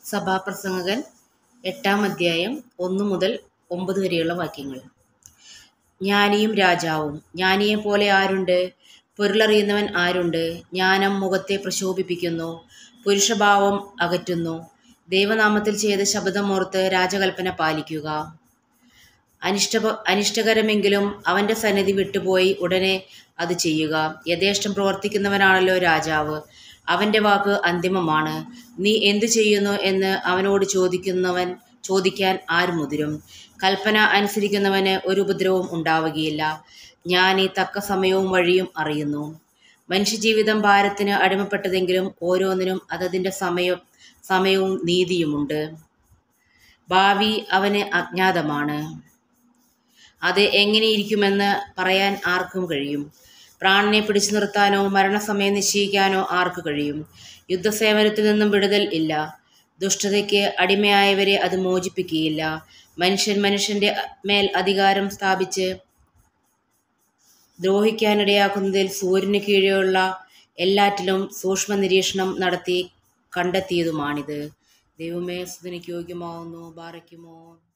സഭാപ്രസംഗകൻ എട്ടാം അധ്യായം ഒന്ന് മുതൽ ഒമ്പത് വരെയുള്ള വാക്യങ്ങൾ ജ്ഞാനിയും രാജാവും ജ്ഞാനിയെപ്പോലെ ആരുണ്ട് പൊരുളറിയുന്നവൻ ആരുണ്ട് ജ്ഞാനം മുഖത്തെ പ്രശോഭിപ്പിക്കുന്നു പുരുഷഭാവം അകറ്റുന്നു ദൈവനാമത്തിൽ ചെയ്ത ശബ്ദമോർത്ത് രാജകൽപ്പന പാലിക്കുക അനിഷ്ട അനിഷ്ടകരമെങ്കിലും അവൻ്റെ സന്നിധി വിട്ടുപോയി ഉടനെ അത് ചെയ്യുക യഥേഷ്ടം പ്രവർത്തിക്കുന്നവനാണല്ലോ രാജാവ് അവൻ്റെ വാക്ക് അന്തിമമാണ് നീ എന്തു ചെയ്യുന്നു എന്ന് അവനോട് ചോദിക്കുന്നവൻ ചോദിക്കാൻ ആര് മുതിരും കൽപ്പന അനുസരിക്കുന്നവന് ഒരു ഉപദ്രവവും ഉണ്ടാവുകയില്ല ഞാൻ ഈ തക്ക സമയവും വഴിയും അറിയുന്നു മനുഷ്യജീവിതം ഭാരത്തിന് അടിമപ്പെട്ടതെങ്കിലും ഓരോന്നിനും അതതിൻ്റെ സമയം സമയവും നീതിയുമുണ്ട് ഭാവി അവന് അജ്ഞാതമാണ് അത് എങ്ങനെയിരിക്കുമെന്ന് പറയാൻ ആർക്കും കഴിയും പ്രാണനെ പിടിച്ചു നിർത്താനോ മരണസമയം നിശ്ചയിക്കാനോ ആർക്ക് കഴിയും യുദ്ധസേവനത്തിൽ നിന്നും വിടുതൽ ഇല്ല ദുഷ്ടതയ്ക്ക് അടിമയായവരെ അത് മോചിപ്പിക്കുകയില്ല മനുഷ്യൻ മനുഷ്യന്റെ മേൽ അധികാരം സ്ഥാപിച്ച് ദ്രോഹിക്കാനിടയാക്കുന്നതിൽ സൂര്യന് കീഴെയുള്ള എല്ലാറ്റിലും സൂക്ഷ്മ നിരീക്ഷണം നടത്തി കണ്ടെത്തിയതുമാണിത് ദൈവമേ സുതനിക്ക് യോഗ്യമാവുന്നു ബാറയ്ക്കുമോ